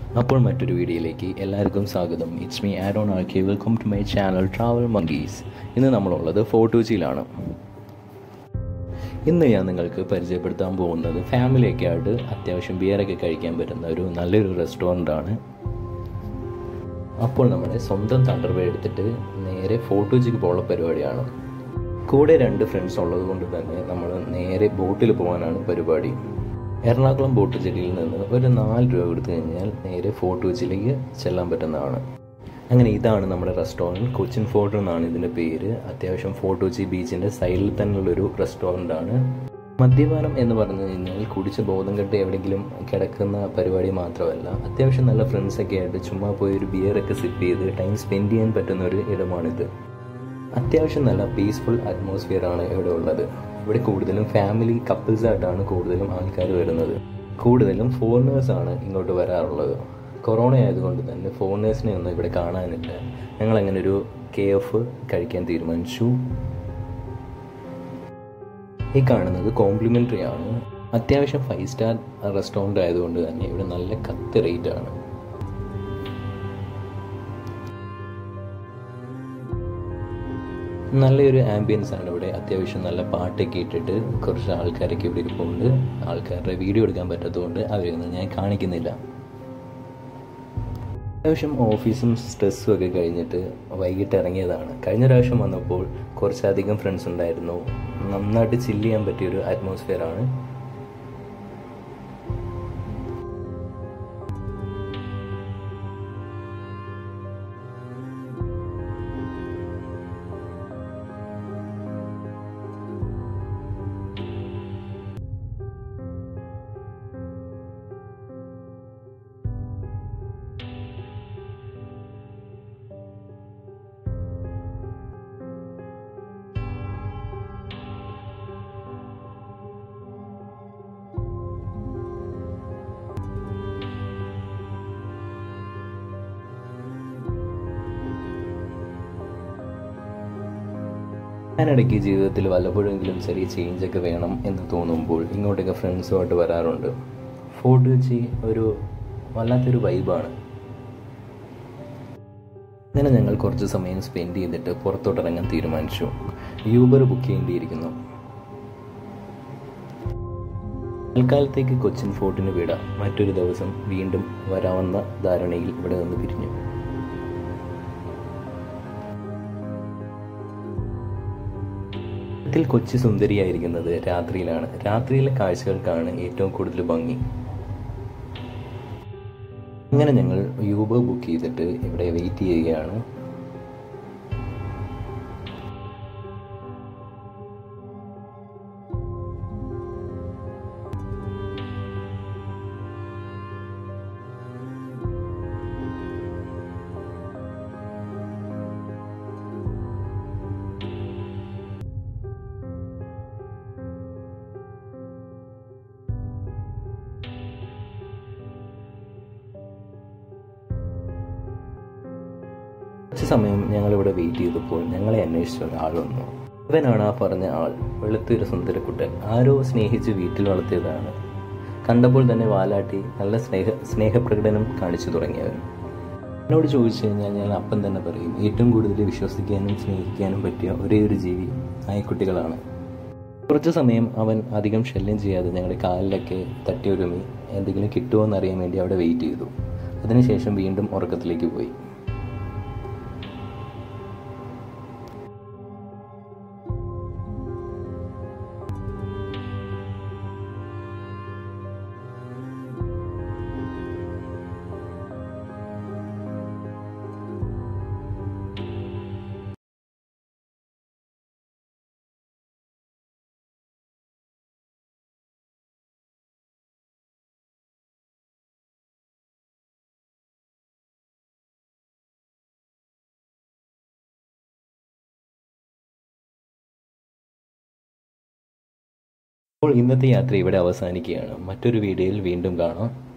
അപ്പോൾ മറ്റൊരു വീഡിയോയിലേക്ക് എല്ലാവർക്കും സ്വാഗതം it's me Aaron Archie welcome to my channel Travel Monkeys ഇന്ന് നമ്മളുള്ളത് ഫോർട്ടൂച്ചിയിലാണ് ഇന്ന് ഞാൻ നിങ്ങൾക്ക് പരിചയപ്പെടുത്താൻ പോകുന്നത് ഫാമിലിയൊക്കെ ആയിട്ട് അത്യാവശ്യം ബിയറൊക്കെ കഴിക്കാൻ പറ്റുന്ന ഒരു നല്ലൊരു റെസ്റ്റോറൻ്റ് ആണ് അപ്പോൾ നമ്മുടെ സ്വന്തം തണ്ടർവേ എടുത്തിട്ട് നേരെ ഫോർട്ടൂച്ചിക്ക് പോകാനുള്ള പരിപാടിയാണ് കൂടെ രണ്ട് ഫ്രണ്ട്സ് ഉള്ളത് കൊണ്ട് തന്നെ നമ്മൾ നേരെ ബോട്ടിൽ പോകാനാണ് പരിപാടി എറണാകുളം ബോട്ട് ജെട്ടിയിൽ നിന്ന് ഒരു നാല് രൂപ കൊടുത്തു കഴിഞ്ഞാൽ നേരെ ഫോർട്ട് കൊച്ചിയിലേക്ക് ചെല്ലാൻ പറ്റുന്നതാണ് അങ്ങനെ ഇതാണ് നമ്മുടെ റെസ്റ്റോറൻറ്റ് കൊച്ചിൻ ഫോർട്ട് എന്നാണ് ഇതിൻ്റെ പേര് അത്യാവശ്യം ഫോർട്ട് കൊച്ചി ബീച്ചിൻ്റെ സൈഡിൽ തന്നെയുള്ളൊരു റെസ്റ്റോറൻ്റ് ആണ് മദ്യപാനം എന്ന് പറഞ്ഞു കഴിഞ്ഞാൽ കുടിച്ച് ബോധം കെട്ട് എവിടെയെങ്കിലും കിടക്കുന്ന പരിപാടി മാത്രമല്ല അത്യാവശ്യം നല്ല ഫ്രണ്ട്സൊക്കെ ആയിട്ട് ചുമ്മാ പോയി ഒരു ബിയറൊക്കെ സിപ്പ് ചെയ്ത് ടൈം സ്പെൻഡ് ചെയ്യാൻ പറ്റുന്ന ഒരു ഇടമാണിത് അത്യാവശ്യം നല്ല പീസ്ഫുൾ അറ്റ്മോസ്ഫിയർ ആണ് ഇവിടെ ഉള്ളത് ഇവിടെ കൂടുതലും ഫാമിലി കപ്പിൾസ് ആയിട്ടാണ് കൂടുതലും ആൾക്കാർ വരുന്നത് കൂടുതലും ഫോറിനേഴ്സ് ആണ് ഇങ്ങോട്ട് വരാറുള്ളത് കൊറോണ ആയതുകൊണ്ട് തന്നെ ഫോറിനേഴ്സിനെ ഒന്നും ഇവിടെ കാണാനില്ല ഞങ്ങൾ അങ്ങനെ ഒരു കെ എഫ് കഴിക്കാൻ തീരുമാനിച്ചു ഈ കാണുന്നത് കോംപ്ലിമെൻ്ററി ആണ് അത്യാവശ്യം ഫൈവ് സ്റ്റാർ റെസ്റ്റോറൻ്റ് ആയതുകൊണ്ട് തന്നെ ഇവിടെ നല്ല കത്ത് റേറ്റ് ആണ് നല്ലൊരു ആംബിയൻസ് ആണ് ഇവിടെ അത്യാവശ്യം നല്ല പാട്ടൊക്കെ ഇട്ടിട്ട് കുറച്ച് ആൾക്കാരൊക്കെ ഇവിടെ ഇരിപ്പുണ്ട് ആൾക്കാരുടെ വീഡിയോ എടുക്കാൻ പറ്റാത്തതുകൊണ്ട് അവരൊന്നും ഞാൻ കാണിക്കുന്നില്ല അത്യാവശ്യം ഓഫീസും സ്ട്രെസ്സും ഒക്കെ കഴിഞ്ഞിട്ട് വൈകിട്ട് ഇറങ്ങിയതാണ് കഴിഞ്ഞ പ്രാവശ്യം വന്നപ്പോൾ കുറച്ചധികം ഫ്രണ്ട്സ് ഉണ്ടായിരുന്നു നന്നായിട്ട് ചില്ല് ചെയ്യാൻ പറ്റിയൊരു അറ്റ്മോസ്ഫിയർ ആണ് ഞാനിടയ്ക്ക് ജീവിതത്തിൽ വല്ലപ്പോഴെങ്കിലും ചെറിയ ചേഞ്ചൊക്കെ വേണം എന്ന് തോന്നുമ്പോൾ ഇങ്ങോട്ടൊക്കെ ഫ്രണ്ട്സുമായിട്ട് വരാറുണ്ട് ഫോർട്ട് വെച്ച് ഒരു വല്ലാത്തൊരു വൈബാണ് അങ്ങനെ ഞങ്ങൾ കുറച്ച് സമയം സ്പെൻഡ് ചെയ്തിട്ട് പുറത്തോട്ടിറങ്ങാൻ തീരുമാനിച്ചു യൂബർ ബുക്ക് ചെയ്യേണ്ടിയിരിക്കുന്നു തൽക്കാലത്തേക്ക് കൊച്ചിൻ ഫോർട്ടിന് വിടാം മറ്റൊരു ദിവസം വീണ്ടും വരാവുന്ന ധാരണയിൽ ഇവിടെ നിന്ന് പിരിഞ്ഞു ത്തിൽ കൊച്ചി സുന്ദരിയായിരിക്കുന്നത് രാത്രിയിലാണ് രാത്രിയിലെ കാഴ്ചകൾക്കാണ് ഏറ്റവും കൂടുതൽ ഭംഗി അങ്ങനെ ഞങ്ങൾ യൂബർ ബുക്ക് ചെയ്തിട്ട് ഇവിടെ വെയിറ്റ് ചെയ്യുകയാണ് കുറച്ച് സമയം ഞങ്ങളിവിടെ വെയിറ്റ് ചെയ്തപ്പോൾ ഞങ്ങളെ അന്വേഷിച്ച ഒരാൾ വന്നു ഇവനാണ് ആ പറഞ്ഞ ആൾ വെളുത്തൊരു സുന്ദരക്കുട്ടൻ ആരോ സ്നേഹിച്ച് വീട്ടിൽ വളർത്തിയതാണ് കണ്ടപ്പോൾ തന്നെ വാലാട്ടി നല്ല സ്നേഹ സ്നേഹപ്രകടനം കാണിച്ചു തുടങ്ങിയവൻ എന്നോട് ചോദിച്ചു കഴിഞ്ഞാൽ ഞാൻ അപ്പം തന്നെ പറയും ഏറ്റവും കൂടുതൽ വിശ്വസിക്കാനും സ്നേഹിക്കാനും പറ്റിയ ഒരേ ഒരു ജീവി നായ്ക്കുട്ടികളാണ് കുറച്ച് സമയം അവൻ അധികം ശല്യം ചെയ്യാതെ ഞങ്ങളുടെ കാലിലൊക്കെ തട്ടിയൊരുമി എന്തെങ്കിലും കിട്ടുമോ എന്നറിയാൻ വേണ്ടി അവിടെ വെയിറ്റ് ചെയ്തു അതിനുശേഷം വീണ്ടും ഉറക്കത്തിലേക്ക് പോയി അപ്പോൾ ഇന്നത്തെ യാത്ര ഇവിടെ അവസാനിക്കുകയാണ് മറ്റൊരു വീഡിയോയിൽ വീണ്ടും കാണാം